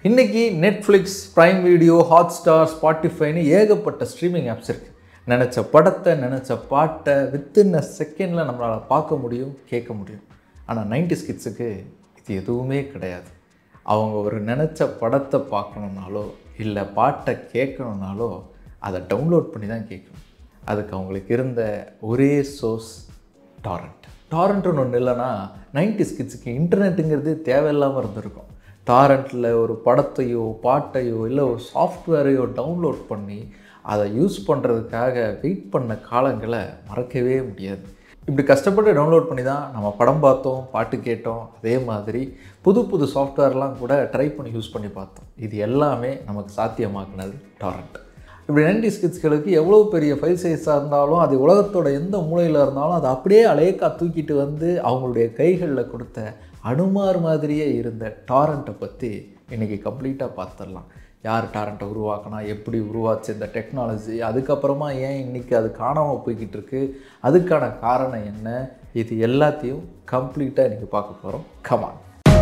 இன்னைக்கு Netflix prime video Hotstar ஸ்பாட்டிஃபைன்னு ஏகப்பட்ட ஸ்ட்ரீமிங் ஆப்ஸ் இருக்குது நினச்ச படத்தை நினச்ச பாட்டை வித்தின் அ செகண்டில் நம்மளால் பார்க்க முடியும் கேட்க முடியும் ஆனால் நைன்டி கிட்ஸுக்கு இது எதுவுமே கிடையாது அவங்க ஒரு நினச்ச படத்தை பார்க்கணுன்னாலோ இல்லை பாட்டை கேட்கணுன்னாலோ அதை டவுன்லோட் பண்ணி தான் கேட்கணும் அதுக்கு அவங்களுக்கு இருந்த ஒரே சோர்ஸ் டாரண்ட் டாரண்ட்னு ஒன்று இல்லைன்னா நைன்டி கிட்ஸுக்கு இன்டர்நெட்டுங்கிறது தேவையில்லாமல் இருந்திருக்கும் டாரண்ட்டில் ஒரு படத்தையோ பாட்டையோ இல்லை ஒரு சாஃப்ட்வேரையோ டவுன்லோட் பண்ணி அதை யூஸ் பண்ணுறதுக்காக வெயிட் பண்ண காலங்களை மறக்கவே முடியாது இப்படி கஷ்டப்பட்டு டவுன்லோட் பண்ணி தான் நம்ம படம் பார்த்தோம் பாட்டு கேட்டோம் அதே மாதிரி புது புது சாஃப்ட்வேர்லாம் கூட ட்ரை பண்ணி யூஸ் பண்ணி பார்த்தோம் இது எல்லாமே நமக்கு சாத்தியமாக்குனது டாரண்ட் இப்படி நைன்டி கிட்ஸ்களுக்கு எவ்வளோ பெரிய ஃபைல் சைஸாக இருந்தாலும் அது உலகத்தோட எந்த மூலையில் இருந்தாலும் அதை அப்படியே அலேக்கா தூக்கிட்டு வந்து அவங்களுடைய கைகளில் கொடுத்த அனுமார் மாதிரியே இருந்த டாரண்ட்டை பற்றி இன்றைக்கி கம்ப்ளீட்டாக பார்த்துடலாம் யார் டாரண்ட்டை உருவாக்கினா எப்படி உருவாச்சு இந்த டெக்னாலஜி அதுக்கப்புறமா ஏன் இன்றைக்கி அது காணாமல் போய்கிட்டு இருக்கு அதுக்கான காரணம் என்ன இது எல்லாத்தையும் கம்ப்ளீட்டாக இன்றைக்கி பார்க்க போகிறோம் கமான்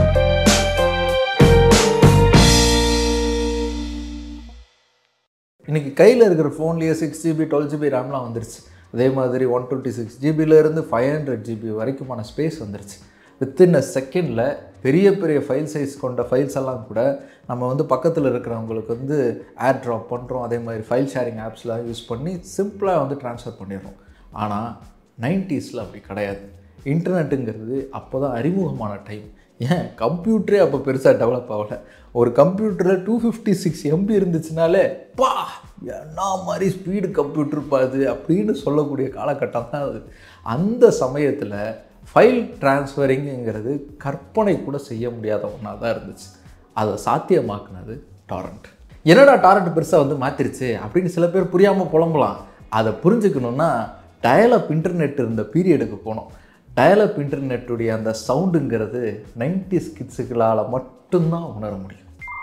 இன்றைக்கி கையில் இருக்கிற ஃபோன்லேயே சிக்ஸ் ஜிபி டுவெல் ஜிபி ரேம்லாம் வந்துருச்சு அதே மாதிரி ஒன் டுவெண்ட்டி சிக்ஸ் ஜிபிலேருந்து ஃபைவ் ஹண்ட்ரட் ஜிபி வரைக்குமான ஸ்பேஸ் வந்துருச்சு வித்தின் அ செகண்டில் பெரிய பெரிய ஃபைல் சைஸ் கொண்ட ஃபைல்ஸ் எல்லாம் கூட நம்ம வந்து பக்கத்தில் இருக்கிறவங்களுக்கு வந்து ஏர் ட்ராப் பண்ணுறோம் அதே மாதிரி ஃபைல் ஷேரிங் ஆப்ஸ்லாம் யூஸ் பண்ணி சிம்பிளாக வந்து ட்ரான்ஸ்ஃபர் பண்ணிடுறோம் ஆனால் நைன்ட்டீஸில் அப்படி கிடையாது இன்டர்நெட்டுங்கிறது அப்போ தான் அறிமுகமான டைம் ஏன் கம்ப்யூட்டரே அப்போ பெருசாக டெவலப் ஆகலை ஒரு கம்ப்யூட்டரில் டூ ஃபிஃப்டி சிக்ஸ் எம்பி இருந்துச்சுனாலே பா என்ன மாதிரி ஸ்பீடு கம்ப்யூட்டர் பாது அப்படின்னு சொல்லக்கூடிய காலகட்டம் தான் அது அந்த சமயத்தில் ஃபைல் டிரான்ஸ்ஃபரிங்குங்கிறது கற்பனை கூட செய்ய முடியாத ஒன்றா தான் இருந்துச்சு அதை சாத்தியமாக்குனது டாரண்ட் என்னடா டாரண்ட் பெருசாக வந்து மாற்றிருச்சு அப்படின்னு சில பேர் புரியாமல் புலம்பலாம் அதை புரிஞ்சுக்கணுன்னா டயலப் இன்டர்நெட் இருந்த பீரியடுக்கு போனோம் டயலப் இன்டர்நெட்டுடைய அந்த சவுண்டுங்கிறது நைன்டி கிட்ஸுகளால் மட்டும்தான் உணர முடியும்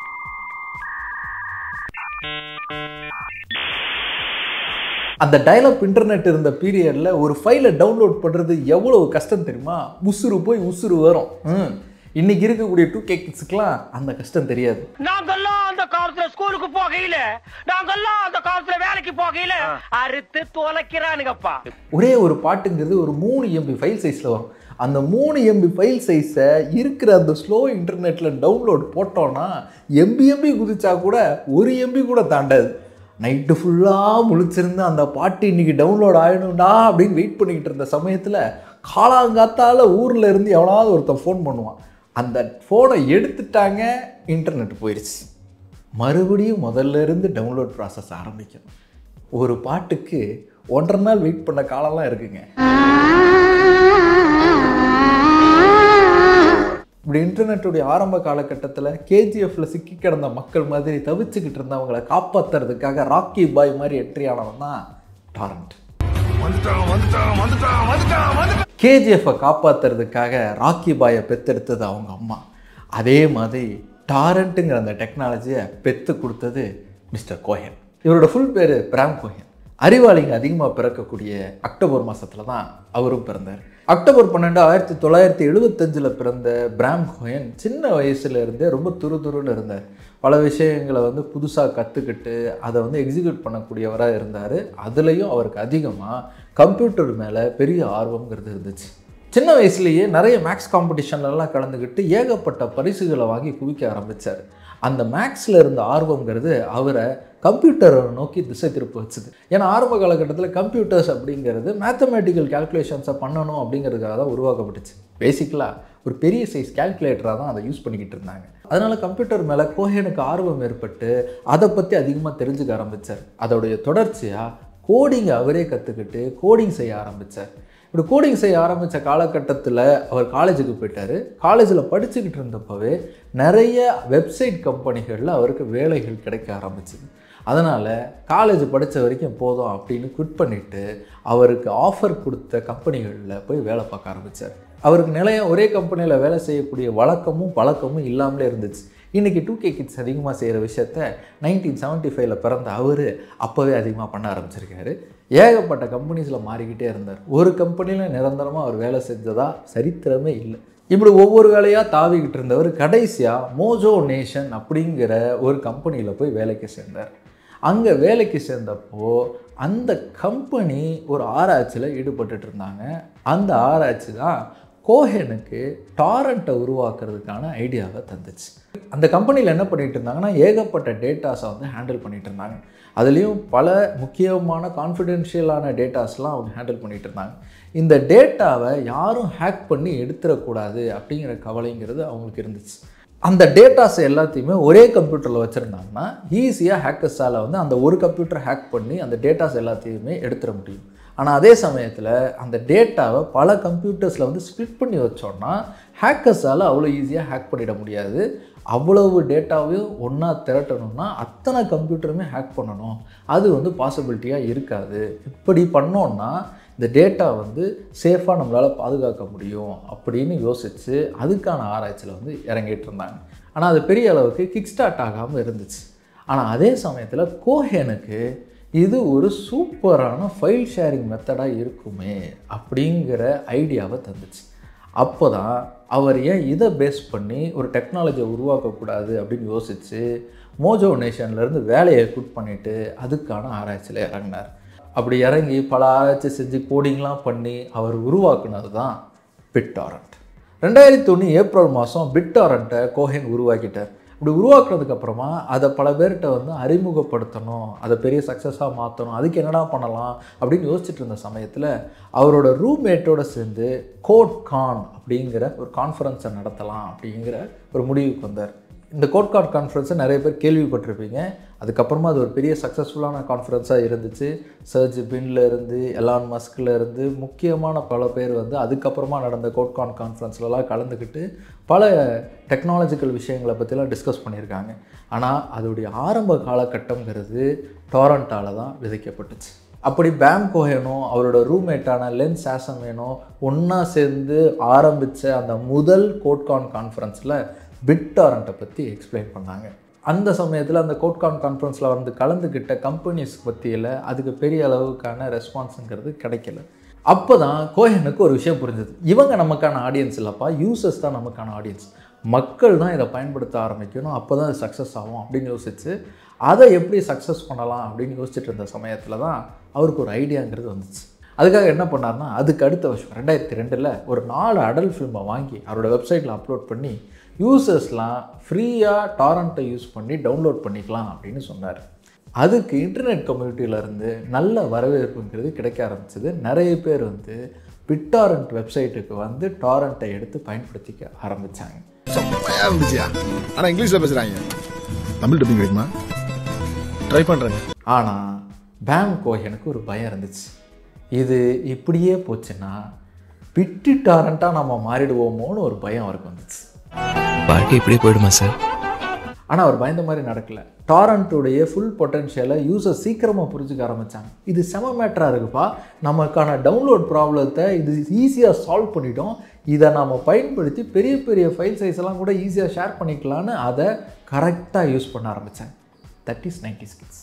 அந்த டயலப் இன்டர்நெட் இருந்த பீரியடில் ஒரு ஃபைலை டவுன்லோட் பண்ணுறது எவ்வளோ கஷ்டம் தெரியுமா உசுறு போய் உசுறு வரும் ம் இன்னைக்கு இருக்கக்கூடிய டூ கே கிட்ஸுக்கெலாம் அந்த கஷ்டம் தெரியாது நாங்கெல்லாம் அந்த காலத்துல ஸ்கூலுக்கு போகையில நாங்கெல்லாம் அந்த காலத்துல வேலைக்கு போகையில அறுத்து தொலைக்கிறானுங்கப்பா ஒரே ஒரு பாட்டுங்கிறது ஒரு மூணு எம்பி ஃபைல் சைஸில் வரும் அந்த மூணு எம்பி ஃபைல் சைஸை இருக்கிற அந்த ஸ்லோ இன்டர்நெட்டில் டவுன்லோட் போட்டோன்னா எம்பி எம்பி குதிச்சா கூட ஒரு எம்பி கூட தாண்டாது நைட்டு ஃபுல்லாக முழிச்சிருந்து அந்த பாட்டு இன்றைக்கி டவுன்லோட் ஆகிடும்டா அப்படின்னு வெயிட் பண்ணிக்கிட்டு இருந்த சமயத்தில் காலாங்காத்தால் ஊரில் இருந்து எவனாவது ஒருத்தன் ஃபோன் பண்ணுவான் அந்த ஃபோனை எடுத்துட்டாங்க இன்டர்நெட் போயிடுச்சு மறுபடியும் முதல்ல இருந்து டவுன்லோட் ப்ராசஸ் ஆரம்பிக்கணும் ஒரு பாட்டுக்கு ஒன்றரை நாள் வெயிட் பண்ண காலம்லாம் இருக்குங்க இப்படி இன்டர்நெட்டுடைய ஆரம்ப காலகட்டத்தில் கேஜிஎஃப்ல சிக்கி கிடந்த மக்கள் மாதிரி தவிச்சுக்கிட்டு இருந்தவங்களை காப்பாற்றுறதுக்காக ராக்கி பாய் மாதிரி என்ட்ரி ஆனவன் தான் டாரண்ட் கேஜிஎஃப்பை காப்பாற்றுறதுக்காக ராக்கி பாயை பெத்தெடுத்தது அவங்க அம்மா அதே மாதிரி டாரண்ட்டுங்கிற அந்த டெக்னாலஜியை பெத்து கொடுத்தது மிஸ்டர் கோஹன் இவரோட ஃபுல் பேர் பிராம் கோஹன் அறிவாளிங்க அதிகமாக பிறக்கக்கூடிய அக்டோபர் மாதத்தில் தான் அவரும் பிறந்தார் அக்டோபர் பன்னெண்டு ஆயிரத்தி தொள்ளாயிரத்தி எழுபத்தஞ்சில் பிறந்த பிராம் கோயன் சின்ன வயசுல இருந்தே ரொம்ப துரு துருன்னு இருந்தார் பல விஷயங்களை வந்து புதுசாக கற்றுக்கிட்டு அதை வந்து எக்ஸிக்யூட் பண்ணக்கூடியவராக இருந்தார் அதுலேயும் அவருக்கு அதிகமாக கம்ப்யூட்டர் மேலே பெரிய ஆர்வம்ங்கிறது இருந்துச்சு சின்ன வயசுலேயே நிறைய மேக்ஸ் காம்படிஷன்லலாம் கலந்துக்கிட்டு ஏகப்பட்ட பரிசுகளை வாங்கி குவிக்க ஆரம்பித்தார் அந்த மேக்ஸில் இருந்த ஆர்வங்கிறது அவரை கம்ப்யூட்டரை நோக்கி திசை திருப்ப வச்சுது ஏன்னா ஆரம்ப காலகட்டத்தில் கம்ப்யூட்டர்ஸ் அப்படிங்கிறது மேத்தமேட்டிக்கல் கேல்குலேஷன்ஸை பண்ணணும் அப்படிங்கிறதுக்காக தான் உருவாக்கப்பட்டுச்சு பேசிக்கலாக ஒரு பெரிய சைஸ் கேல்குலேட்டராக தான் அதை யூஸ் பண்ணிக்கிட்டு இருந்தாங்க அதனால் கம்ப்யூட்டர் மேலே கோஹனுக்கு ஆர்வம் ஏற்பட்டு அதை பற்றி அதிகமாக தெரிஞ்சுக்க ஆரம்பித்தார் அதோடைய தொடர்ச்சியாக கோடிங் அவரே கற்றுக்கிட்டு கோடிங் செய்ய ஆரம்பித்தார் இப்படி கோடிங் செய்ய ஆரம்பித்த காலகட்டத்தில் அவர் காலேஜுக்கு போயிட்டார் காலேஜில் படிச்சுக்கிட்டு இருந்தப்பவே நிறைய வெப்சைட் கம்பெனிகளில் அவருக்கு வேலைகள் கிடைக்க ஆரம்பிச்சுது அதனால் காலேஜ் படித்த வரைக்கும் போதும் அப்படின்னு குவிட் பண்ணிவிட்டு அவருக்கு ஆஃபர் கொடுத்த கம்பெனிகளில் போய் வேலை பார்க்க ஆரம்பித்தார் அவருக்கு நிலையம் ஒரே கம்பெனியில் வேலை செய்யக்கூடிய வழக்கமும் பழக்கமும் இல்லாமலே இருந்துச்சு இன்றைக்கி டூ கே கிட்ஸ் அதிகமாக செய்கிற விஷயத்த நைன்டீன் செவன்ட்டி ஃபைவ்ல பிறந்த அவர் அப்போவே அதிகமாக பண்ண ஆரம்பிச்சிருக்காரு ஏகப்பட்ட கம்பெனிஸில் மாறிக்கிட்டே இருந்தார் ஒரு கம்பெனியில் நிரந்தரமாக அவர் வேலை செஞ்சதா சரித்திரமே இல்லை இப்படி ஒவ்வொரு வேலையாக தாவிக்கிட்டு இருந்தவர் கடைசியாக மோஜோ நேஷன் அப்படிங்கிற ஒரு கம்பெனியில் போய் வேலைக்கு சேர்ந்தார் அங்கே வேலைக்கு சேர்ந்தப்போ அந்த கம்பெனி ஒரு ஆராய்ச்சியில் ஈடுபட்டுட்டு இருந்தாங்க அந்த ஆராய்ச்சி தான் கோஹெனுக்கு டாரண்ட்டை உருவாக்குறதுக்கான ஐடியாவை தந்துச்சு அந்த கம்பெனியில் என்ன பண்ணிட்டு இருந்தாங்கன்னா ஏகப்பட்ட டேட்டாஸை வந்து ஹேண்டில் பண்ணிட்டு இருந்தாங்க அதுலேயும் பல முக்கியமான கான்ஃபிடென்ஷியலான டேட்டாஸ்லாம் அவங்க ஹேண்டில் பண்ணிட்டு இருந்தாங்க இந்த டேட்டாவை யாரும் ஹேக் பண்ணி எடுத்துடக்கூடாது அப்படிங்கிற கவலைங்கிறது அவங்களுக்கு இருந்துச்சு அந்த டேட்டாஸ் எல்லாத்தையுமே ஒரே கம்ப்யூட்டரில் வச்சுருந்தாங்கன்னா ஈஸியாக ஹேக்கர்ஸால் வந்து அந்த ஒரு கம்ப்யூட்டர் ஹேக் பண்ணி அந்த டேட்டாஸ் எல்லாத்தையுமே எடுத்துட முடியும் ஆனால் அதே சமயத்தில் அந்த டேட்டாவை பல கம்ப்யூட்டர்ஸில் வந்து ஸ்ப்ளிட் பண்ணி வச்சோன்னா ஹேக்கர்ஸால் அவ்வளோ ஈஸியாக ஹேக் பண்ணிட முடியாது அவ்வளவு டேட்டாவையும் ஒன்றா திரட்டணும்னா அத்தனை கம்ப்யூட்டருமே ஹேக் பண்ணணும் அது வந்து பாசிபிலிட்டியாக இருக்காது இப்படி பண்ணோன்னா இந்த டேட்டா வந்து சேஃபாக நம்மளால் பாதுகாக்க முடியும் அப்படின்னு யோசித்து அதுக்கான ஆராய்ச்சியில் வந்து இறங்கிட்டு இருந்தாங்க ஆனால் அது பெரிய அளவுக்கு கிக் ஸ்டார்ட் ஆகாமல் இருந்துச்சு ஆனால் அதே சமயத்தில் கோஹேனுக்கு இது ஒரு சூப்பரான ஃபைல் ஷேரிங் மெத்தடாக இருக்குமே அப்படிங்கிற ஐடியாவை தந்துச்சு அப்போ தான் அவர் ஏன் இதை பேஸ் பண்ணி ஒரு டெக்னாலஜியை உருவாக்கக்கூடாது அப்படின்னு யோசித்து மோஜோ நேஷன்லேருந்து வேலையை குட் பண்ணிவிட்டு அதுக்கான ஆராய்ச்சியில் இறங்கினார் அப்படி இறங்கி பல ஆராய்ச்சி செஞ்சு கோடிங்லாம் பண்ணி அவர் உருவாக்குனது தான் பிட்டாரண்ட் ரெண்டாயிரத்தி ஒன்று ஏப்ரல் மாதம் பிட்டாரண்ட்டை கோஹென் உருவாக்கிட்டார் இப்படி உருவாக்குனதுக்கு அப்புறமா அதை பல பேர்கிட்ட வந்து அறிமுகப்படுத்தணும் அதை பெரிய சக்ஸஸாக மாற்றணும் அதுக்கு என்னடா பண்ணலாம் அப்படின்னு யோசிச்சுட்டு இருந்த சமயத்தில் அவரோட ரூம்மேட்டோட சேர்ந்து கோட் கான் அப்படிங்கிற ஒரு கான்ஃபரன்ஸை நடத்தலாம் அப்படிங்கிற ஒரு முடிவுக்கு வந்தார் இந்த கோட்கார்ட் கான்ஃபரன்ஸை நிறைய பேர் கேள்விப்பட்டிருப்பீங்க அதுக்கப்புறமா அது ஒரு பெரிய சக்ஸஸ்ஃபுல்லான கான்ஃபரன்ஸாக இருந்துச்சு சர்ஜ் பின்ல இருந்து எலான் மஸ்கில் இருந்து முக்கியமான பல பேர் வந்து அதுக்கப்புறமா நடந்த கோட்கான் கான்ஃபரன்ஸ்லலாம் கலந்துக்கிட்டு பல டெக்னாலஜிக்கல் விஷயங்களை பற்றிலாம் டிஸ்கஸ் பண்ணியிருக்காங்க ஆனால் அதோடைய ஆரம்ப காலகட்டங்கிறது டொரண்டால தான் விதைக்கப்பட்டுச்சு அப்படி பேம் கோஹேனோ அவரோட ரூம்மேட்டான லென் சாசமேனோ ஒன்றா சேர்ந்து ஆரம்பித்த அந்த முதல் கோட்கான் கான்ஃபரன்ஸில் பிட்டாரண்ட்டை பற்றி எக்ஸ்பிளைன் பண்ணாங்க அந்த சமயத்தில் அந்த கோட்கான் கான்ஃபரன்ஸில் வந்து கலந்துக்கிட்ட கம்பெனிஸ் பற்றியில் அதுக்கு பெரிய அளவுக்கான ரெஸ்பான்ஸுங்கிறது கிடைக்கல அப்போ தான் கோஹனுக்கு ஒரு விஷயம் புரிஞ்சது இவங்க நமக்கான ஆடியன்ஸ் இல்லைப்பா யூசர்ஸ் தான் நமக்கான ஆடியன்ஸ் மக்கள் தான் இதை பயன்படுத்த ஆரம்பிக்கணும் அப்போ தான் அது சக்ஸஸ் ஆகும் அப்படின்னு யோசிச்சு அதை எப்படி சக்ஸஸ் பண்ணலாம் அப்படின்னு யோசிச்சுட்டு இருந்த சமயத்தில் தான் அவருக்கு ஒரு ஐடியாங்கிறது வந்துச்சு அதுக்காக என்ன பண்ணார்னா அதுக்கு அடுத்த வருஷம் ரெண்டாயிரத்தி ரெண்டில் ஒரு நாலு அடல் ஃபில்மை வாங்கி அவரோட வெப்சைட்டில் அப்லோட் பண்ணி யூசர்ஸ்லாம் ஃப்ரீயாக டாரண்ட்டை யூஸ் பண்ணி டவுன்லோட் பண்ணிக்கலாம் அப்படின்னு சொன்னார் அதுக்கு இன்டர்நெட் கம்யூனிட்டியிலேருந்து நல்ல வரவேற்புங்கிறது கிடைக்க ஆரம்பிச்சது நிறைய பேர் வந்து பிட்டாரண்ட் வெப்சைட்டுக்கு வந்து டாரண்ட்டை எடுத்து பயன்படுத்திக்க ஆரம்பித்தாங்க செம்மையா இருந்துச்சியா ஆனா இங்கிலீஷ்ல பேசுறாங்க தமிழ் டப்பிங் கிடைக்குமா ட்ரை பண்றேங்க ஆனால் பேம் கோஹனுக்கு ஒரு பயம் இருந்துச்சு இது இப்படியே போச்சுன்னா பிட்டு டாரண்ட்டாக நம்ம மாறிடுவோமோன்னு ஒரு பயம் அவருக்கு வந்துச்சு வாழ்க்கை இப்படியே போயிடுமா சார் ஆனால் அவர் பயந்த மாதிரி நடக்கல டாரண்ட்டுடைய ஃபுல் பொட்டன்ஷியலை யூசர் சீக்கிரமாக புரிஞ்சுக்க ஆரம்பித்தாங்க இது செம மேட்டராக இருக்குப்பா நமக்கான டவுன்லோட் ப்ராப்ளத்தை இது ஈஸியாக சால்வ் பண்ணிட்டோம் இதை நாம் பயன்படுத்தி பெரிய பெரிய ஃபைல் சைஸ் எல்லாம் கூட ஈஸியாக ஷேர் பண்ணிக்கலான்னு அதை கரெக்டாக யூஸ் பண்ண ஆரம்பித்தேன் தட் இஸ் நைன்டி ஸ்கில்ஸ்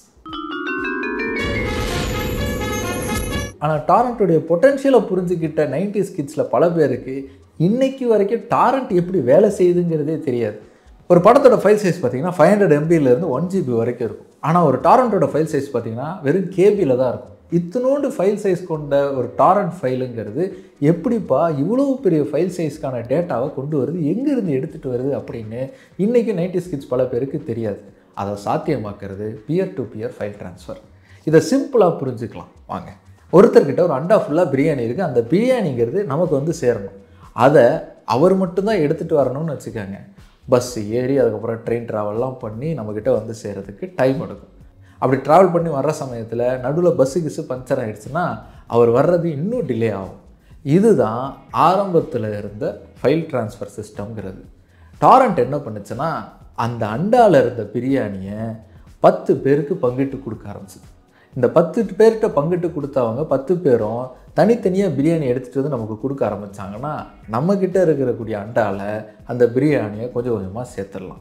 ஆனால் டாரண்ட்டுடைய பொட்டன்ஷியலை புரிஞ்சுக்கிட்ட நைன்டி ஸ்கிட்ஸில் பல பேருக்கு இன்னைக்கு வரைக்கும் டாரண்ட் எப்படி வேலை செய்யுதுங்கிறதே தெரியாது ஒரு படத்தோட ஃபைல் சைஸ் பார்த்தீங்கன்னா ஃபைவ் ஹண்ட்ரட் எம்பியிலேருந்து ஒன் ஜிபி வரைக்கும் இருக்கும் ஆனால் ஒரு டாரண்ட்டோட ஃபைல் சைஸ் பார்த்தீங்கன்னா வெறும் கேபியில் தான் இருக்கும் இத்தினோண்டு ஃபைல் சைஸ் கொண்ட ஒரு டாரண்ட் ஃபைலுங்கிறது எப்படிப்பா இவ்வளோ பெரிய ஃபைல் சைஸ்க்கான டேட்டாவை கொண்டு வருது எங்கேருந்து எடுத்துகிட்டு வருது அப்படின்னு இன்றைக்கி நைன்டி ஸ்கிட்ஸ் பல பேருக்கு தெரியாது அதை சாத்தியமாக்குறது peer to peer file transfer இதை சிம்பிளாக புரிஞ்சுக்கலாம் வாங்க ஒருத்தர்கிட்ட ஒரு அண்டா ஃபுல்லாக பிரியாணி இருக்குது அந்த பிரியாணிங்கிறது நமக்கு வந்து சேரணும் அதை அவர் மட்டும்தான் எடுத்துகிட்டு வரணும்னு வச்சுக்கோங்க பஸ் ஏறி அதுக்கப்புறம் ட்ரெயின் ட்ராவல்லாம் பண்ணி நம்மக்கிட்ட வந்து சேர்கிறதுக்கு டைம் எடுக்கும் அப்படி ட்ராவல் பண்ணி வர்ற சமயத்தில் நடுவில் பஸ்ஸு கிஸ்ஸு பஞ்சர் ஆகிடுச்சுன்னா அவர் வர்றது இன்னும் டிலே ஆகும் இதுதான் ஆரம்பத்தில் இருந்த ஃபைல் ட்ரான்ஸ்ஃபர் சிஸ்டம்ங்கிறது டாரண்ட் என்ன பண்ணுச்சுன்னா அந்த அண்டாவில் இருந்த பிரியாணியை பத்து பேருக்கு பங்கிட்டு கொடுக்க ஆரம்பிச்சுது இந்த பத்து பேர்கிட்ட பங்கிட்டு கொடுத்தவங்க பத்து பேரும் தனித்தனியாக பிரியாணி எடுத்துகிட்டு வந்து நமக்கு கொடுக்க ஆரம்பித்தாங்கன்னா நம்மக்கிட்ட இருக்கக்கூடிய அண்டாவில் அந்த பிரியாணியை கொஞ்சம் கொஞ்சமாக சேர்த்துடலாம்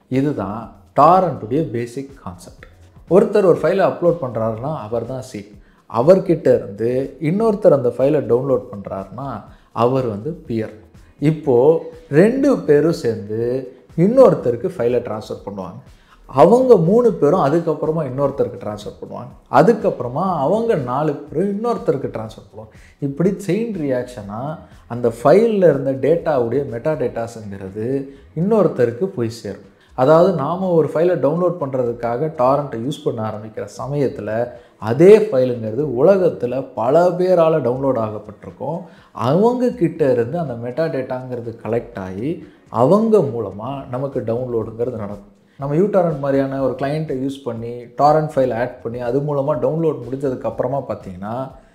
இதுதான் டாரண்ட்டுடைய பேசிக் கான்செப்ட் ஒருத்தர் ஒரு ஃபைலை அப்லோட் பண்ணுறாருன்னா அவர் தான் சீட் அவர்கிட்ட இருந்து இன்னொருத்தர் அந்த ஃபைலை டவுன்லோட் பண்ணுறாருன்னா அவர் வந்து பியர் இப்போது ரெண்டு பேரும் சேர்ந்து இன்னொருத்தருக்கு ஃபைலை ட்ரான்ஸ்ஃபர் பண்ணுவாங்க அவங்க மூணு பேரும் அதுக்கப்புறமா இன்னொருத்தருக்கு ட்ரான்ஸ்ஃபர் பண்ணுவாங்க அதுக்கப்புறமா அவங்க நாலு பேரும் இன்னொருத்தருக்கு ட்ரான்ஸ்ஃபர் பண்ணுவாங்க இப்படி செயின் ரியாக்ஷனாக அந்த ஃபைலில் இருந்த டேட்டாவுடைய மெட்டா டேட்டாஸுங்கிறது இன்னொருத்தருக்கு போய் சேரும் அதாவது நாம் ஒரு ஃபைலை டவுன்லோட் பண்ணுறதுக்காக டாரண்ட்டை யூஸ் பண்ண ஆரம்பிக்கிற சமயத்தில் அதே ஃபைலுங்கிறது உலகத்தில் பல பேரால் டவுன்லோட் ஆகப்பட்டிருக்கும் அவங்க கிட்ட இருந்து அந்த மெட்டா டேட்டாங்கிறது கலெக்ட் ஆகி அவங்க மூலமாக நமக்கு டவுன்லோடுங்கிறது நடக்கும் நம்ம யூடாரண்ட் மாதிரியான ஒரு கிளைண்ட்டை யூஸ் பண்ணி டாரண்ட் ஃபைல் ஆட் பண்ணி அது மூலமாக டவுன்லோட் முடிஞ்சதுக்கு அப்புறமா பார்த்தீங்கன்னா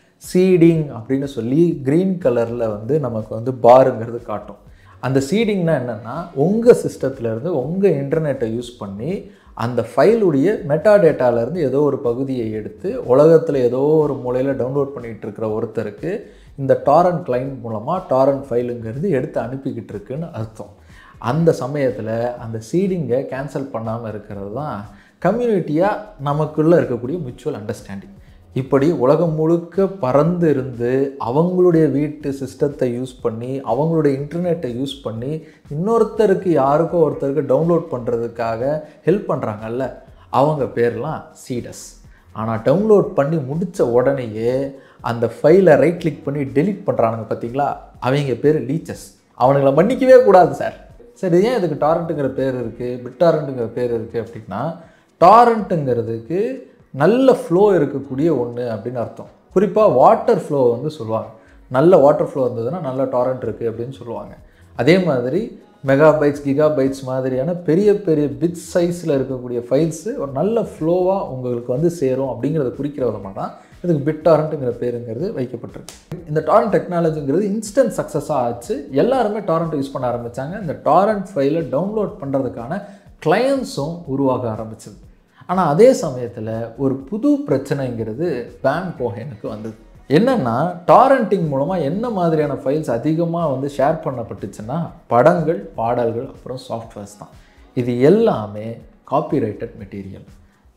சீடிங் அப்படின்னு சொல்லி க்ரீன் கலரில் வந்து நமக்கு வந்து பாருங்கிறது காட்டும் அந்த சீடிங்னா என்னென்னா உங்கள் சிஸ்டத்துலேருந்து உங்கள் இன்டர்நெட்டை யூஸ் பண்ணி அந்த ஃபைலுடைய மெட்டா டேட்டாலேருந்து ஏதோ ஒரு பகுதியை எடுத்து உலகத்தில் ஏதோ ஒரு மூலையில் டவுன்லோட் பண்ணிகிட்டு இருக்கிற ஒருத்தருக்கு இந்த டாரண்ட் கிளைண்ட் மூலமாக டாரண்ட் ஃபைலுங்கிறது எடுத்து அனுப்பிக்கிட்டு இருக்குன்னு அர்த்தம் அந்த சமயத்தில் அந்த சீடிங்கை கேன்சல் பண்ணாமல் இருக்கிறது தான் கம்யூனிட்டியாக நமக்குள்ளே இருக்கக்கூடிய மியூச்சுவல் அண்டர்ஸ்டாண்டிங் இப்படி உலகம் முழுக்க பறந்து இருந்து அவங்களுடைய வீட்டு சிஸ்டத்தை யூஸ் பண்ணி அவங்களுடைய இன்டர்நெட்டை யூஸ் பண்ணி இன்னொருத்தருக்கு யாருக்கோ ஒருத்தருக்கு டவுன்லோட் பண்ணுறதுக்காக ஹெல்ப் பண்ணுறாங்கல்ல அவங்க பேர்லாம் சீடஸ் ஆனால் டவுன்லோட் பண்ணி முடித்த உடனேயே அந்த ஃபைலை ரைட் கிளிக் பண்ணி டெலீட் பண்ணுறானுங்க பார்த்தீங்களா அவங்க பேர் லீச்சஸ் அவனுங்களை மன்னிக்கவே கூடாது சார் சரி ஏன் இதுக்கு டாரண்ட்டுங்கிற பேர் இருக்குது பிட்டாரண்ட்டுங்கிற பேர் இருக்குது அப்படின்னா டாரண்ட்டுங்கிறதுக்கு நல்ல ஃப்ளோ இருக்கக்கூடிய ஒன்று அப்படின்னு அர்த்தம் குறிப்பாக வாட்டர் ஃப்ளோ வந்து சொல்லுவாங்க நல்ல வாட்டர் ஃப்ளோ இருந்ததுன்னா நல்ல டாரண்ட் இருக்குது அப்படின்னு சொல்லுவாங்க அதே மாதிரி மெகாபைட்ஸ் கிகாபைட்ஸ் மாதிரியான பெரிய பெரிய பிட் சைஸில் இருக்கக்கூடிய ஃபைல்ஸு ஒரு நல்ல ஃப்ளோவாக உங்களுக்கு வந்து சேரும் அப்படிங்கிறத குறிக்கிற விதமாக தான் இதுக்கு பிட் டாரண்ட்டுங்கிற பேருங்கிறது வைக்கப்பட்டிருக்கு இந்த டாரண்ட் டெக்னாலஜிங்கிறது இன்ஸ்டன்ட் சக்ஸஸாக ஆச்சு எல்லாருமே டாரண்ட் யூஸ் பண்ண ஆரம்பித்தாங்க இந்த டாரண்ட் ஃபைலை டவுன்லோட் பண்ணுறதுக்கான கிளையன்ஸும் உருவாக ஆரம்பிச்சது ஆனால் அதே சமயத்தில் ஒரு புது பிரச்சனைங்கிறது பேன் கோஹேனுக்கு வந்தது என்னென்னா டாரண்டிங் மூலமாக என்ன மாதிரியான ஃபைல்ஸ் அதிகமாக வந்து ஷேர் பண்ணப்பட்டுச்சுன்னா படங்கள் பாடல்கள் அப்புறம் சாஃப்ட்வேர்ஸ் தான் இது எல்லாமே காப்பிரைட்டட் மெட்டீரியல்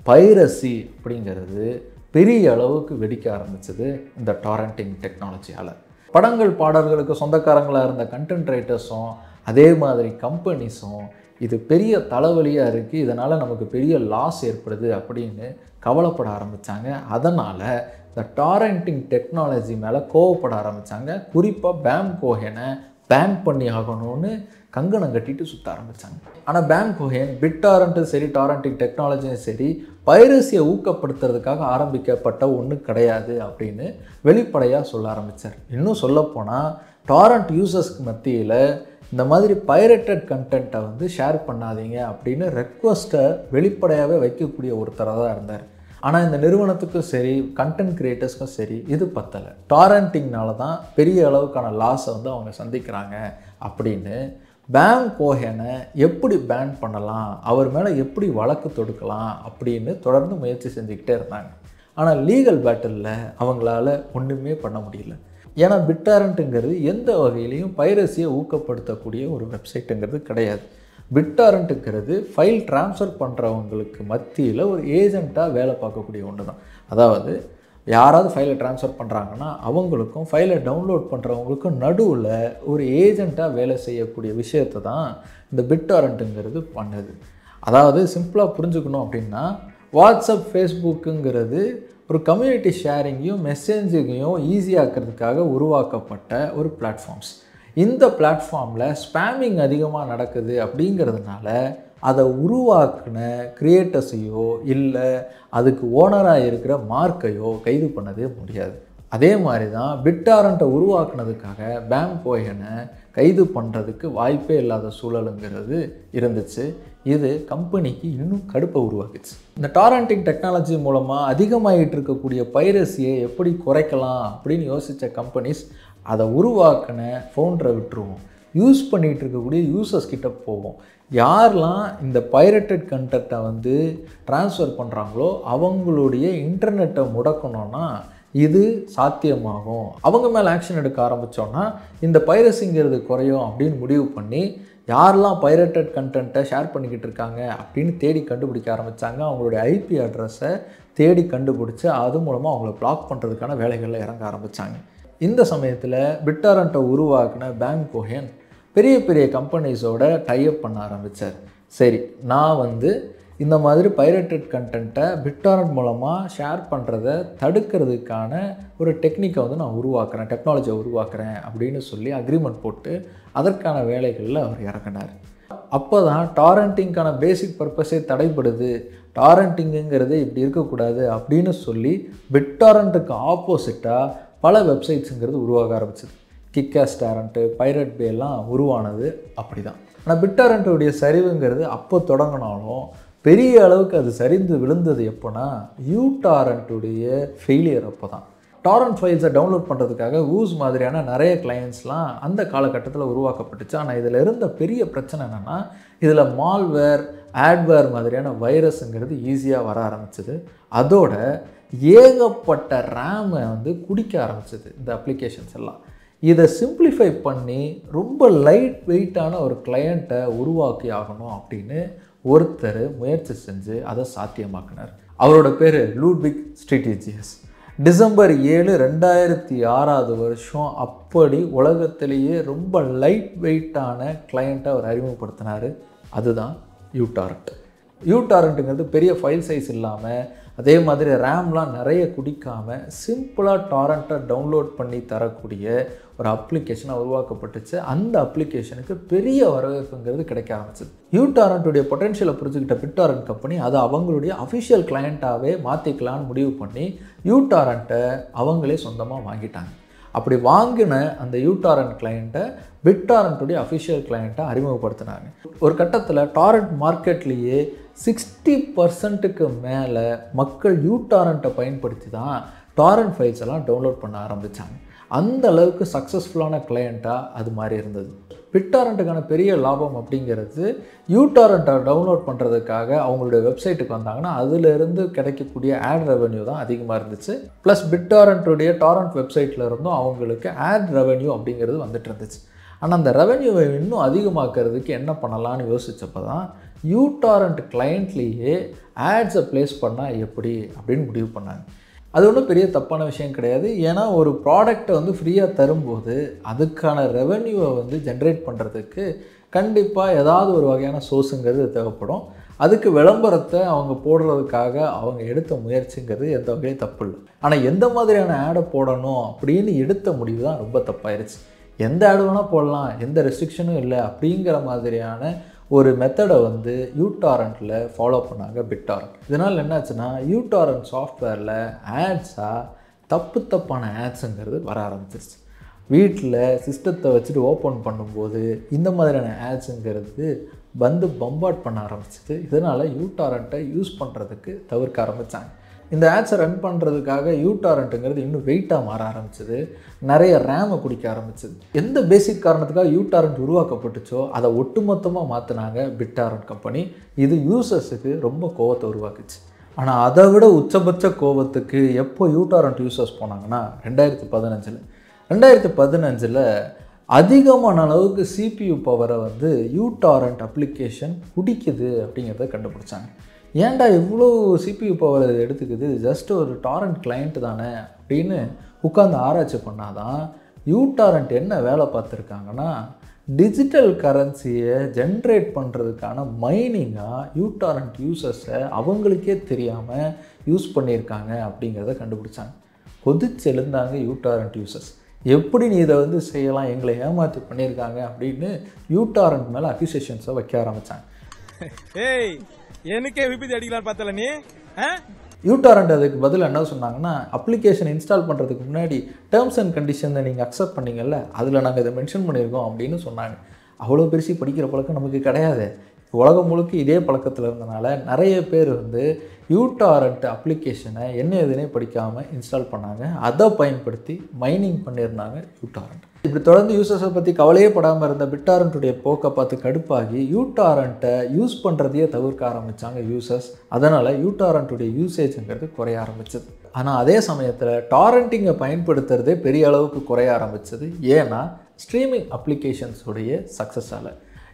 பைரசி அப்படிங்கிறது பெரிய அளவுக்கு வெடிக்க ஆரம்பிச்சது இந்த டாரண்டிங் டெக்னாலஜியால் படங்கள் பாடல்களுக்கு சொந்தக்காரங்களாக இருந்த கண்டென்ட் ரைட்டர்ஸும் அதே மாதிரி கம்பெனிஸும் இது பெரிய தலைவலியாக இருக்குது இதனால் நமக்கு பெரிய லாஸ் ஏற்படுது அப்படின்னு கவலைப்பட ஆரம்பித்தாங்க அதனால் இந்த டாரண்டிங் டெக்னாலஜி மேலே கோவப்பட ஆரம்பித்தாங்க குறிப்பாக பேம் கோஹனை பேன் பண்ணி ஆகணும்னு கங்கணம் கட்டிட்டு சுற்ற ஆரம்பித்தாங்க ஆனால் பேன் கோஹேன் பிட் டாரண்ட்டும் சரி டாரண்டிங் டெக்னாலஜியும் சரி பைரசியை ஊக்கப்படுத்துறதுக்காக ஆரம்பிக்கப்பட்ட ஒன்று கிடையாது அப்படின்னு வெளிப்படையாக சொல்ல ஆரம்பித்தார் இன்னும் சொல்லப்போனால் டாரண்ட் யூசர்ஸ்க்கு மத்தியில் இந்த மாதிரி பைரட்டட் கண்டென்ட்டை வந்து ஷேர் பண்ணாதீங்க அப்படின்னு ரெக்வஸ்ட்டை வெளிப்படையாகவே வைக்கக்கூடிய ஒருத்தராக தான் இருந்தார் ஆனால் இந்த நிறுவனத்துக்கும் சரி கண்டென்ட் கிரியேட்டர்ஸ்க்கும் சரி இது பத்தலை டாரண்டிங்னால தான் பெரிய அளவுக்கான லாஸை வந்து அவங்க சந்திக்கிறாங்க அப்படின்னு பேன் கோஹனை எப்படி பேன் பண்ணலாம் அவர் மேலே எப்படி வழக்கு தொடுக்கலாம் அப்படின்னு தொடர்ந்து முயற்சி செஞ்சுக்கிட்டே இருந்தாங்க ஆனால் லீகல் பேட்டிலில் அவங்களால ஒன்றுமே பண்ண முடியல ஏன்னா பிட்டாரண்ட்டுங்கிறது எந்த வகையிலையும் பைரசியை ஊக்கப்படுத்தக்கூடிய ஒரு வெப்சைட்டுங்கிறது கிடையாது பிட்டாரண்ட்டுங்கிறது ஃபைல் ட்ரான்ஸ்ஃபர் பண்ணுறவங்களுக்கு மத்தியில் ஒரு ஏஜெண்ட்டாக வேலை பார்க்கக்கூடிய ஒன்று தான் அதாவது யாராவது ஃபைலை ட்ரான்ஸ்ஃபர் பண்ணுறாங்கன்னா அவங்களுக்கும் ஃபைலை டவுன்லோட் பண்ணுறவங்களுக்கும் நடுவில் ஒரு ஏஜெண்ட்டாக வேலை செய்யக்கூடிய விஷயத்தை தான் இந்த பிட்டாரண்ட்டுங்கிறது பண்ணுது அதாவது சிம்பிளாக புரிஞ்சுக்கணும் அப்படின்னா வாட்ஸ்அப் ஃபேஸ்புக்குங்கிறது ஒரு கம்யூனிட்டி ஷேரிங்கையும் மெசேஜிங்கையும் ஈஸியாக்கிறதுக்காக உருவாக்கப்பட்ட ஒரு பிளாட்ஃபார்ம்ஸ் இந்த பிளாட்ஃபார்மில் ஸ்பேமிங் அதிகமாக நடக்குது அப்படிங்கிறதுனால அதை உருவாக்குன கிரியேட்டர்ஸையோ இல்லை அதுக்கு ஓனராக இருக்கிற மார்க்கையோ கைது பண்ணவே முடியாது அதே மாதிரி தான் பிட்டாரண்ட்டை உருவாக்குனதுக்காக பேம் கோயனை கைது பண்ணுறதுக்கு வாய்ப்பே இல்லாத சூழலுங்கிறது இருந்துச்சு இது கம்பெனிக்கு இன்னும் கடுப்பை உருவாக்குச்சு இந்த டாரண்டிங் டெக்னாலஜி மூலமாக அதிகமாகிட்டு இருக்கக்கூடிய பைரசியை எப்படி குறைக்கலாம் அப்படின்னு யோசித்த கம்பெனிஸ் அதை உருவாக்கின ஃபவுண்டரை விட்டுருவோம் யூஸ் பண்ணிகிட்டு இருக்கக்கூடிய யூசர்ஸ் கிட்ட போவோம் யாரெல்லாம் இந்த பைரட்டட் கண்டென்ட்டை வந்து ட்ரான்ஸ்ஃபர் பண்ணுறாங்களோ அவங்களுடைய இன்டர்நெட்டை முடக்கணும்னா இது சாத்தியமாகும் அவங்க மேலே ஆக்ஷன் எடுக்க ஆரம்பித்தோன்னா இந்த பைரசிங்கிறது குறையும் அப்படின்னு முடிவு பண்ணி யாரெல்லாம் பைரட்டட் கண்டென்ட்டை ஷேர் பண்ணிக்கிட்டு இருக்காங்க அப்படின்னு தேடி கண்டுபிடிக்க ஆரம்பித்தாங்க அவங்களுடைய ஐபி அட்ரஸை தேடி கண்டுபிடிச்சி அது மூலமாக அவங்கள பிளாக் பண்ணுறதுக்கான வேலைகளில் இறங்க ஆரம்பித்தாங்க இந்த சமயத்தில் பிட்டாரண்ட்டை உருவாக்கின பேங்க் கோஹென் பெரிய பெரிய கம்பெனிஸோட டைப் பண்ண ஆரம்பித்தார் சரி நான் வந்து இந்த மாதிரி பைரட்டட் கண்டென்ட்டை பிட்டாரண்ட் மூலமாக ஷேர் பண்ணுறத தடுக்கிறதுக்கான ஒரு டெக்னிக்கை வந்து நான் உருவாக்குறேன் டெக்னாலஜியை உருவாக்குறேன் அப்படின்னு சொல்லி அக்ரிமெண்ட் போட்டு அதற்கான வேலைகளில் அவர் இறங்கினார் அப்போ தான் டாரண்டிங்கான பேசிக் பர்பஸே தடைப்படுது டாரண்டிங்குங்கிறது இப்படி இருக்கக்கூடாது அப்படின்னு சொல்லி பிட்டாரண்ட்டுக்கு ஆப்போசிட்டாக பல வெப்சைட்ஸுங்கிறது உருவாக ஆரம்பிச்சது கிக்காஸ் டாரண்ட்டு பைரட் பே எல்லாம் உருவானது அப்படி தான் ஆனால் பிட்டாரண்ட்டுடைய சரிவுங்கிறது அப்போ தொடங்கினாலும் பெரிய அளவுக்கு அது சரிந்து விழுந்தது எப்போனா யூ டாரண்ட்டுடைய ஃபெயிலியர் அப்போ தான் டாரண்ட் ஃபைல்ஸை டவுன்லோட் பண்ணுறதுக்காக ஊஸ் மாதிரியான நிறைய கிளையண்ட்ஸ்லாம் அந்த காலகட்டத்தில் உருவாக்கப்பட்டுச்சு ஆனால் இதில் இருந்த பெரிய பிரச்சனை என்னென்னா இதில் மால்வேர் ஆட்வேர் மாதிரியான வைரஸுங்கிறது ஈஸியாக வர ஆரம்பிச்சது அதோட ஏகப்பட்ட ரேமை வந்து குடிக்க ஆரம்பிச்சது இந்த அப்ளிகேஷன்ஸ் எல்லாம் இதை சிம்பிளிஃபை பண்ணி ரொம்ப லைட் வெயிட்டான ஒரு கிளையண்ட்டை உருவாக்கி ஆகணும் அப்படின்னு ஒருத்தர் முயற்சி செஞ்சு அதை சாத்தியமாக்கினார் அவரோட பேர் லூட்விக் ஸ்ட்ரிட்டிஜியஸ் டிசம்பர் ஏழு ரெண்டாயிரத்தி ஆறாவது வருஷம் அப்படி உலகத்திலேயே ரொம்ப லைட் வெயிட்டான கிளையண்ட்டை அவர் அறிமுகப்படுத்தினார் அதுதான் யூடாரண்ட் யூடாரண்ட்டுங்கிறது பெரிய ஃபைல் சைஸ் இல்லாமல் அதே மாதிரி ரேம்லாம் நிறைய குடிக்காமல் சிம்பிளாக டாரண்ட்டை டவுன்லோட் பண்ணி தரக்கூடிய ஒரு அப்ளிகேஷனாக உருவாக்கப்பட்டுச்சு அந்த அப்ளிகேஷனுக்கு பெரிய வரவேற்புங்கிறது கிடைக்க ஆரம்பிச்சது யூ டாரண்ட்டுடைய பொட்டன்ஷியலை புரிஞ்சுக்கிட்ட பிட்டாரண்ட் கம்பெனி அதை அவங்களுடைய அஃபிஷியல் கிளையண்ட்டாகவே மாற்றிக்கலான்னு முடிவு பண்ணி யூ டாரண்ட்டை அவங்களே சொந்தமாக வாங்கிட்டாங்க அப்படி வாங்கின அந்த யூடாரண்ட் கிளையண்ட்டை பிட்டாரண்ட்டுடைய அஃபிஷியல் கிளையண்ட்டை அறிமுகப்படுத்தினாங்க ஒரு கட்டத்தில் டாரண்ட் மார்க்கெட்லேயே சிக்ஸ்டி பர்சன்ட்டுக்கு மேலே மக்கள் யூடாரண்ட்டை பயன்படுத்தி தான் டாரண்ட் ஃபைல்ஸ் எல்லாம் டவுன்லோட் பண்ண ஆரம்பித்தாங்க அந்த அளவுக்கு சக்ஸஸ்ஃபுல்லான கிளையண்ட்டாக அது மாதிரி இருந்தது பிட்டாரண்ட்டுக்கான பெரிய லாபம் அப்படிங்கிறது யூடாரண்ட்டை டவுன்லோட் பண்ணுறதுக்காக அவங்களுடைய வெப்சைட்டுக்கு வந்தாங்கன்னா அதிலிருந்து கிடைக்கக்கூடிய ஆட் ரெவென்யூ தான் அதிகமாக இருந்துச்சு ப்ளஸ் பிட்டாரண்ட்டுடைய டாரண்ட் வெப்சைட்டில் இருந்தும் அவங்களுக்கு ஆட் ரெவென்யூ அப்படிங்கிறது வந்துட்டு இருந்துச்சு ஆனால் அந்த ரெவென்யூவை இன்னும் அதிகமாக்கிறதுக்கு என்ன பண்ணலான்னு யோசித்தப்போ தான் யூடாரண்ட் கிளையண்ட்லேயே ஆட்ஸை ப்ளேஸ் பண்ணால் எப்படி அப்படின்னு முடிவு பண்ணாங்க அது ஒன்றும் பெரிய தப்பான விஷயம் கிடையாது ஏன்னா ஒரு ப்ராடக்டை வந்து ஃப்ரீயாக தரும்போது அதுக்கான ரெவென்யூவை வந்து ஜென்ரேட் பண்ணுறதுக்கு கண்டிப்பாக ஏதாவது ஒரு வகையான சோர்ஸுங்கிறது தேவைப்படும் அதுக்கு விளம்பரத்தை அவங்க போடுறதுக்காக அவங்க எடுத்த முயற்சிங்கிறது எந்த வகையும் தப்பு இல்லை ஆனால் எந்த மாதிரியான ஆடை போடணும் அப்படின்னு எடுத்த முடிவு தான் ரொம்ப தப்பாயிருச்சு எந்த ஆடு வேணால் போடலாம் எந்த ரெஸ்ட்ரிக்ஷனும் இல்லை அப்படிங்கிற மாதிரியான ஒரு மெத்தடை வந்து யூடாரண்ட்டில் ஃபாலோ பண்ணாங்க பிட்டாரண்ட் இதனால் என்னாச்சுன்னா யூடாரண்ட் சாஃப்ட்வேரில் ஆட்ஸாக தப்பு தப்பான ஆட்ஸுங்கிறது வர ஆரம்பிச்சிருச்சு வீட்டில் சிஸ்டத்தை வச்சுட்டு ஓப்பன் பண்ணும்போது இந்த மாதிரியான ஆட்ஸுங்கிறது வந்து பம்பாட் பண்ண ஆரம்பிச்சிது இதனால் யூடாரண்ட்டை யூஸ் பண்ணுறதுக்கு தவிர்க்க ஆரம்பித்தாங்க இந்த ஆட்ஸை ரன் பண்ணுறதுக்காக யூடாரண்ட்டுங்கிறது இன்னும் வெயிட்டாக மாற ஆரம்பிச்சது நிறைய ரேமை குடிக்க ஆரம்பிச்சது எந்த பேசிக் காரணத்துக்காக யூடாரண்ட் உருவாக்கப்பட்டுச்சோ அதை ஒட்டுமொத்தமாக மாற்றினாங்க பிட்டாரண்ட் கம்பெனி இது யூசர்ஸுக்கு ரொம்ப கோவத்தை உருவாக்குச்சு ஆனால் அதை விட உச்சபட்ச கோவத்துக்கு எப்போ யூடாரண்ட் யூசர்ஸ் போனாங்கன்னா ரெண்டாயிரத்தி பதினஞ்சில் ரெண்டாயிரத்தி பதினஞ்சில் அதிகமான அளவுக்கு சிபியு பவரை வந்து யூடாரண்ட் அப்ளிகேஷன் குடிக்குது அப்படிங்கிறத கண்டுபிடிச்சாங்க ஏன்டா இவ்வளோ சிபியு பவர் இது எடுத்துக்குது ஜஸ்ட் ஒரு டாரண்ட் கிளையண்ட் தானே அப்படின்னு உட்காந்து ஆராய்ச்சி பண்ணாதான் யூடாரண்ட் என்ன வேலை பார்த்துருக்காங்கன்னா டிஜிட்டல் கரன்சியை ஜென்ரேட் பண்ணுறதுக்கான மைனிங்காக யூடாரண்ட் யூசர்ஸை அவங்களுக்கே தெரியாமல் யூஸ் பண்ணியிருக்காங்க அப்படிங்கிறத கண்டுபிடிச்சாங்க கொதிச்சு எழுந்தாங்க யூடாரண்ட் யூசர்ஸ் எப்படி நீ இதை வந்து செய்யலாம் எங்களை ஏமாற்றி பண்ணியிருக்காங்க அப்படின்னு யூடாரண்ட் மேலே அக்யூசேஷன்ஸை வைக்க ஆரம்பித்தாங்க ஏய் எனக்கே விபத்து அடிக்கலான்னு பார்த்தல நீ ஆ? யூடாரண்ட் அதுக்கு பதில் என்ன சொன்னாங்கன்னா அப்ளிகேஷன் இன்ஸ்டால் பண்ணுறதுக்கு முன்னாடி டேர்ம்ஸ் அண்ட் கண்டிஷனை நீங்கள் அக்செப்ட் பண்ணீங்கல்ல அதில் நாங்கள் இதை மென்ஷன் பண்ணியிருக்கோம் அப்படின்னு சொன்னாங்க அவ்வளோ பெருசு படிக்கிற பழக்கம் நமக்கு கிடையாது உலகம் முழுக்க இதே பழக்கத்தில் இருந்தனால நிறைய பேர் வந்து யூடாரண்ட் அப்ளிகேஷனை என்ன எதுனே படிக்காமல் இன்ஸ்டால் பண்ணாங்க அதை பயன்படுத்தி மைனிங் பண்ணியிருந்தாங்க யூடாரண்ட் இப்படி தொடர்ந்து யூசர்ஸை பற்றி கவலையே படாமல் இருந்த பிட்டாரண்ட்டுடைய போக்கை பார்த்து கடுப்பாகி யூடாரண்ட்டை யூஸ் பண்ணுறதையே தவிர்க்க ஆரம்பித்தாங்க யூசர்ஸ் அதனால் யூடாரண்ட்டுடைய யூசேஜுங்கிறது குறைய ஆரம்பிச்சது ஆனால் அதே சமயத்தில் டாரண்டிங்கை பயன்படுத்துறதே பெரிய அளவுக்கு குறைய ஆரம்பிச்சது ஏன்னா ஸ்ட்ரீமிங் அப்ளிகேஷன்ஸுடைய சக்ஸஸால்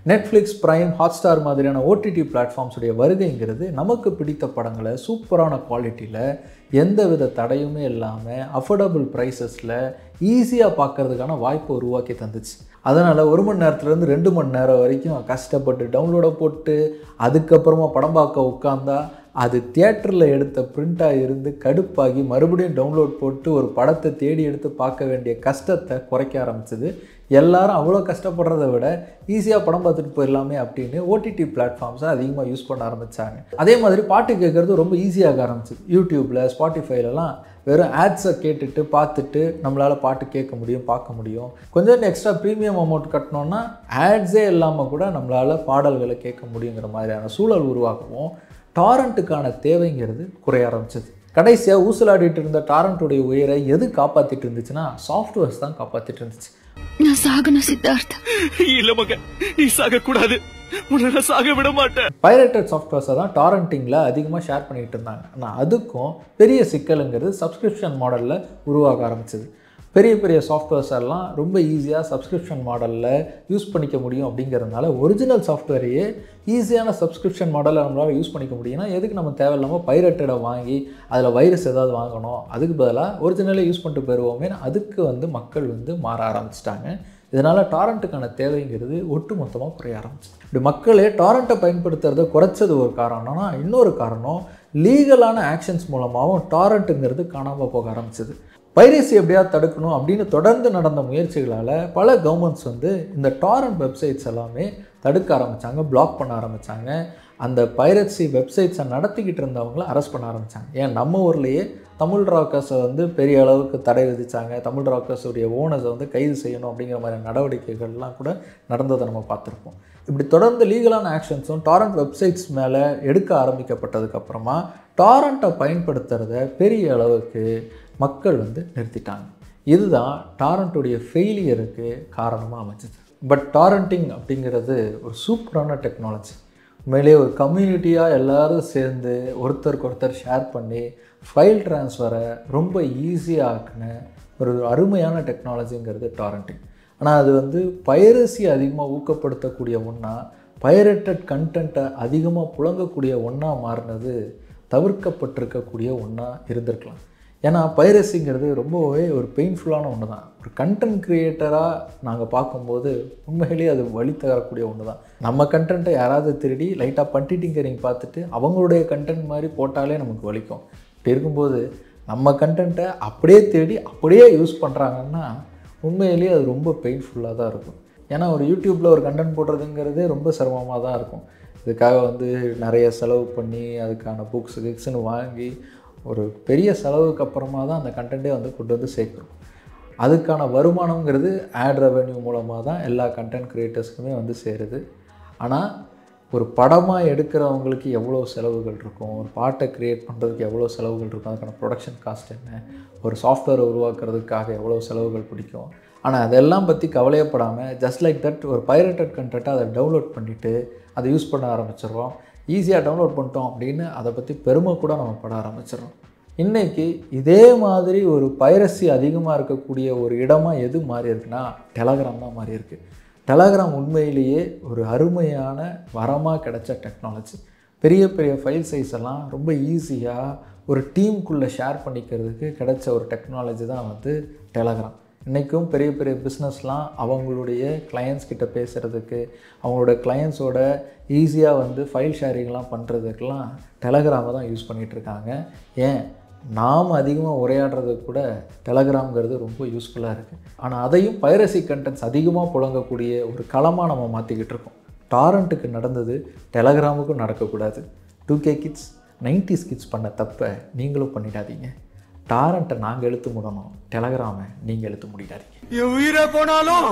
நெட்ஃப்ளிக்ஸ் ப்ரைம் ஹாட்ஸ்டார் மாதிரியான ஓடிடி பிளாட்ஃபார்ம்ஸுடைய வருகைங்கிறது நமக்கு பிடித்த படங்களை சூப்பரான குவாலிட்டியில் எந்தவித தடையுமே இல்லாமல் அஃபோர்டபுள் ப்ரைஸஸில் ஈஸியாக பார்க்கறதுக்கான வாய்ப்பை உருவாக்கி தந்துச்சு அதனால் ஒரு மணி நேரத்துலேருந்து ரெண்டு மணி நேரம் வரைக்கும் கஷ்டப்பட்டு டவுன்லோடை போட்டு அதுக்கப்புறமா படம் பார்க்க உட்காந்தா அது தியேட்டரில் எடுத்த பிரிண்ட்டாக இருந்து கடுப்பாகி மறுபடியும் டவுன்லோட் போட்டு ஒரு படத்தை தேடி எடுத்து பார்க்க வேண்டிய கஷ்டத்தை குறைக்க ஆரம்பிச்சது எல்லாரும் அவ்வளோ கஷ்டப்படுறத விட ஈஸியாக படம் பார்த்துட்டு போயிடலாமே அப்படின்னு ஓடிடி பிளாட்ஃபார்ம்ஸை அதிகமாக யூஸ் பண்ண ஆரம்பித்தாங்க அதே மாதிரி பாட்டு கேட்குறது ரொம்ப ஈஸியாக ஆரம்பிச்சது யூடியூப்பில் ஸ்பாட்டிஃபைலலாம் வெறும் ஆட்ஸை கேட்டுட்டு பார்த்துட்டு நம்மளால் பாட்டு கேட்க முடியும் பார்க்க முடியும் கொஞ்சம் எக்ஸ்ட்ரா ப்ரீமியம் அமௌண்ட் கட்டினோன்னா ஆட்ஸே இல்லாமல் கூட நம்மளால் பாடல்களை கேட்க முடியுங்கிற மாதிரியான சூழல் உருவாகவும் டாரண்ட்டுக்கான தேவைங்கிறது குறைய ஆரம்பிச்சது கடைசியாக ஊசலாடிட்டு இருந்த டாரண்ட்டுடைய உயிரை எது காப்பாற்றிட்டு இருந்துச்சுன்னா சாஃப்ட்வேர்ஸ் தான் காப்பாற்றிட்டு இருந்துச்சு நான் சாகணும் சித்தார்த் இல்ல மக நீ சாக கூடாது உன்னை நான் சாக விட மாட்டேன் பைரேட்டட் சாஃப்ட்வேர்ஸை தான் டாரண்டிங்கில் அதிகமாக ஷேர் பண்ணிகிட்டு இருந்தாங்க ஆனால் அதுக்கும் பெரிய சிக்கலுங்கிறது சப்ஸ்கிரிப்ஷன் மாடலில் உருவாக ஆரம்பிச்சது பெரிய பெரிய சாஃப்ட்வேர்ஸ் எல்லாம் ரொம்ப ஈஸியாக சப்ஸ்கிரிப்ஷன் மாடலில் யூஸ் பண்ணிக்க முடியும் அப்படிங்கிறதுனால ஒரிஜினல் சாஃப்ட்வேரையே ஈஸியான சப்ஸ்கிரிப்ஷன் மாடலில் நம்மளால் யூஸ் பண்ணிக்க முடியும்னா எதுக்கு நம்ம தேவையில்லாமல் பைரட்டடை வாங்கி அதில் வைரஸ் ஏதாவது வாங்கணும் அதுக்கு பதிலாக ஒரிஜினலே யூஸ் பண்ணிட்டு போயிடுவோமே அதுக்கு வந்து மக்கள் வந்து மாற ஆரம்பிச்சிட்டாங்க இதனால் டாரண்ட்டுக்கான தேவைங்கிறது ஒட்டு மொத்தமாக குறைய ஆரம்பிச்சு இப்படி மக்களே டாரண்ட்டை பயன்படுத்துறதை குறைச்சது ஒரு காரணம்னா இன்னொரு காரணம் லீகலான ஆக்ஷன்ஸ் மூலமாகவும் டாரண்ட்டுங்கிறது காணாமல் போக ஆரம்பிச்சது பைரசி எப்படியாவது தடுக்கணும் அப்படின்னு தொடர்ந்து நடந்த முயற்சிகளால் பல கவர்மெண்ட்ஸ் வந்து இந்த டாரண்ட் வெப்சைட்ஸ் எல்லாமே தடுக்க ஆரம்பித்தாங்க பிளாக் பண்ண ஆரம்பித்தாங்க அந்த பைரட்சி வெப்சைட்ஸை நடத்திக்கிட்டு இருந்தவங்கள அரெஸ்ட் பண்ண ஆரம்பித்தாங்க ஏன் நம்ம ஊர்லேயே தமிழ் ராக்கர்ஸை வந்து பெரிய அளவுக்கு தடை விதித்தாங்க தமிழ் ராக்கர்ஸுடைய ஓனர்ஸை வந்து கைது செய்யணும் அப்படிங்கிற மாதிரி நடவடிக்கைகள்லாம் கூட நடந்ததை நம்ம பார்த்துருப்போம் இப்படி தொடர்ந்து லீகலான ஆக்ஷன்ஸும் டாரண்ட் வெப்சைட்ஸ் மேலே எடுக்க ஆரம்பிக்கப்பட்டதுக்கப்புறமா டாரண்ட்டை பயன்படுத்துகிறத பெரிய அளவுக்கு மக்கள் வந்து நிறுத்திட்டாங்க இதுதான் டாரண்ட்டுடைய ஃபெயிலியருக்கு காரணமாக அமைஞ்சது பட் டாரண்டிங் அப்படிங்கிறது ஒரு சூப்பரான டெக்னாலஜி உண்மையிலேயே ஒரு கம்யூனிட்டியாக எல்லாரும் சேர்ந்து ஒருத்தருக்கு ஒருத்தர் ஷேர் பண்ணி ஃபைல் ட்ரான்ஸ்ஃபரை ரொம்ப ஈஸியாக ஆக்கின ஒரு அருமையான டெக்னாலஜிங்கிறது டாரண்டிங் ஆனால் அது வந்து பைரசி அதிகமாக ஊக்கப்படுத்தக்கூடிய ஒன்றா பைரட்டட் கண்டென்ட்டை அதிகமாக புழங்கக்கூடிய ஒன்றா மாறினது தவிர்க்கப்பட்டிருக்கக்கூடிய ஒன்றா இருந்திருக்கலாம் ஏன்னா பைரசிங்கிறது ரொம்பவே ஒரு பெயின்ஃபுல்லான ஒன்று தான் ஒரு கண்டென்ட் க்ரியேட்டராக நாங்கள் பார்க்கும்போது உண்மையிலேயே அது வழி தரக்கூடிய ஒன்று தான் நம்ம கண்டென்ட்டை யாராவது திருடி லைட்டாக பண்டிட்டிங்கரிங் பார்த்துட்டு அவங்களுடைய கண்டென்ட் மாதிரி போட்டாலே நமக்கு வலிக்கும் இப்படி இருக்கும்போது நம்ம கண்டென்ட்டை அப்படியே தேடி அப்படியே யூஸ் பண்ணுறாங்கன்னா உண்மையிலேயே அது ரொம்ப பெயின்ஃபுல்லாக தான் இருக்கும் ஏன்னா ஒரு யூடியூப்பில் ஒரு கண்டென்ட் போடுறதுங்கிறதே ரொம்ப சிரமமாக தான் இருக்கும் இதுக்காக வந்து நிறைய செலவு பண்ணி அதுக்கான புக்ஸ் கிக்ஸ்னு வாங்கி ஒரு பெரிய செலவுக்கு அப்புறமா தான் அந்த கண்டென்ட்டே வந்து கொண்டு வந்து சேர்க்குறோம் அதுக்கான வருமானங்கிறது ஆட் ரெவென்யூ மூலமாக தான் எல்லா கண்டென்ட் க்ரியேட்டர்ஸ்க்குமே வந்து சேருது ஆனால் ஒரு படமாக எடுக்கிறவங்களுக்கு எவ்வளோ செலவுகள் இருக்கும் ஒரு பாட்டை க்ரியேட் பண்ணுறதுக்கு எவ்வளோ செலவுகள் இருக்கும் அதுக்கான ப்ரொடக்ஷன் காஸ்ட் என்ன ஒரு சாஃப்ட்வேரை உருவாக்குறதுக்காக எவ்வளோ செலவுகள் பிடிக்கும் ஆனால் அதெல்லாம் பற்றி கவலையப்படாமல் ஜஸ்ட் லைக் தட் ஒரு பைரட்டட் கண்டென்ட்டை அதை டவுன்லோட் பண்ணிவிட்டு அதை யூஸ் பண்ண ஆரம்பிச்சிடுறோம் ஈஸியாக டவுன்லோட் பண்ணிட்டோம் அப்படின்னு அதை பற்றி பெருமை கூட நம்ம பட ஆரம்பிச்சிடுறோம் இன்றைக்கி இதே மாதிரி ஒரு பைரசி அதிகமாக இருக்கக்கூடிய ஒரு இடமா எது மாறி இருக்குன்னா டெலகிராம் தான் மாறி இருக்கு டெலகிராம் உண்மையிலேயே ஒரு அருமையான வரமாக கிடைச்ச டெக்னாலஜி பெரிய பெரிய ஃபைல் சைஸ் எல்லாம் ரொம்ப ஈஸியாக ஒரு டீமுக்குள்ளே ஷேர் பண்ணிக்கிறதுக்கு கிடைச்ச ஒரு டெக்னாலஜி தான் வந்து டெலகிராம் இன்றைக்கும் பெரிய பெரிய பிஸ்னஸ்லாம் அவங்களுடைய கிளையண்ட்ஸ் கிட்ட பேசுகிறதுக்கு அவங்களோட கிளையண்ட்ஸோட ஈஸியாக வந்து ஃபைல் ஷேரிங்லாம் பண்ணுறதுக்கெலாம் டெலகிராமை தான் யூஸ் பண்ணிகிட்டு இருக்காங்க ஏன் நாம் அதிகமாக உரையாடுறதுக்கு கூட டெலகிராம்ங்கிறது ரொம்ப யூஸ்ஃபுல்லாக இருக்குது ஆனால் அதையும் பைரசி கண்டென்ட்ஸ் அதிகமாக புழங்கக்கூடிய ஒரு களமாக நம்ம மாற்றிக்கிட்டு இருக்கோம் டாரண்ட்டுக்கு நடந்தது டெலகிராமுக்கும் நடக்கக்கூடாது two K kids nineties kids பண்ண தப்பை நீங்களும் பண்ணிடாதீங்க டாரண்ட்டை நாங்கள் எழுத்து முடணும் டெலகிராமை நீங்கள் எழுத்து முடிடாதீங்க என் உயிரே போனாலும்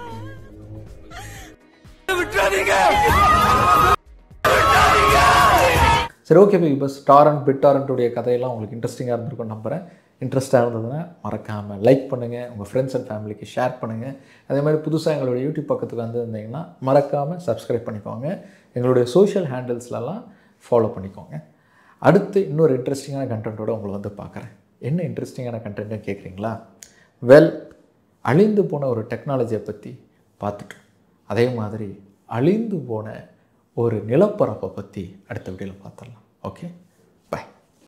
விட்டுறாதீங்க சரி ஓகே பிக் பஸ் டாரண்ட் பிட் டாரண்ட்டுடைய கதையெல்லாம் உங்களுக்கு இன்ட்ரெஸ்டிங்காக இருந்திருக்கும் நம்புகிறேன் இன்ட்ரெஸ்ட்டாக இருந்ததுன்னா மறக்காமல் லைக் பண்ணுங்கள் உங்கள் ஃப்ரெண்ட்ஸ் அண்ட் ஃபேமிலிக்கு ஷேர் பண்ணுங்கள் அதே மாதிரி புதுசாக எங்களுடைய யூடியூப் பக்கத்துக்கு வந்திருந்தீங்கன்னா மறக்காமல் சப்ஸ்கிரைப் பண்ணிக்கோங்க எங்களுடைய சோஷியல் ஹேண்டில்ஸ்லலாம் ஃபாலோ பண்ணிக்கோங்க அடுத்து இன்னொரு இன்ட்ரெஸ்டிங்கான கண்டென்ட்டோட உங்களை வந்து பார்க்குறேன் என்ன இன்ட்ரெஸ்டிங்கான கண்டென்ட்னு கேட்குறீங்களா வெல் அழிந்து போன ஒரு டெக்னாலஜியை பற்றி பார்த்துட்டோம் அதே மாதிரி அழிந்து போன ஒரு நிலப்பரப்பை பற்றி அடுத்த வீடியோவில் பார்த்துடலாம் ஓகே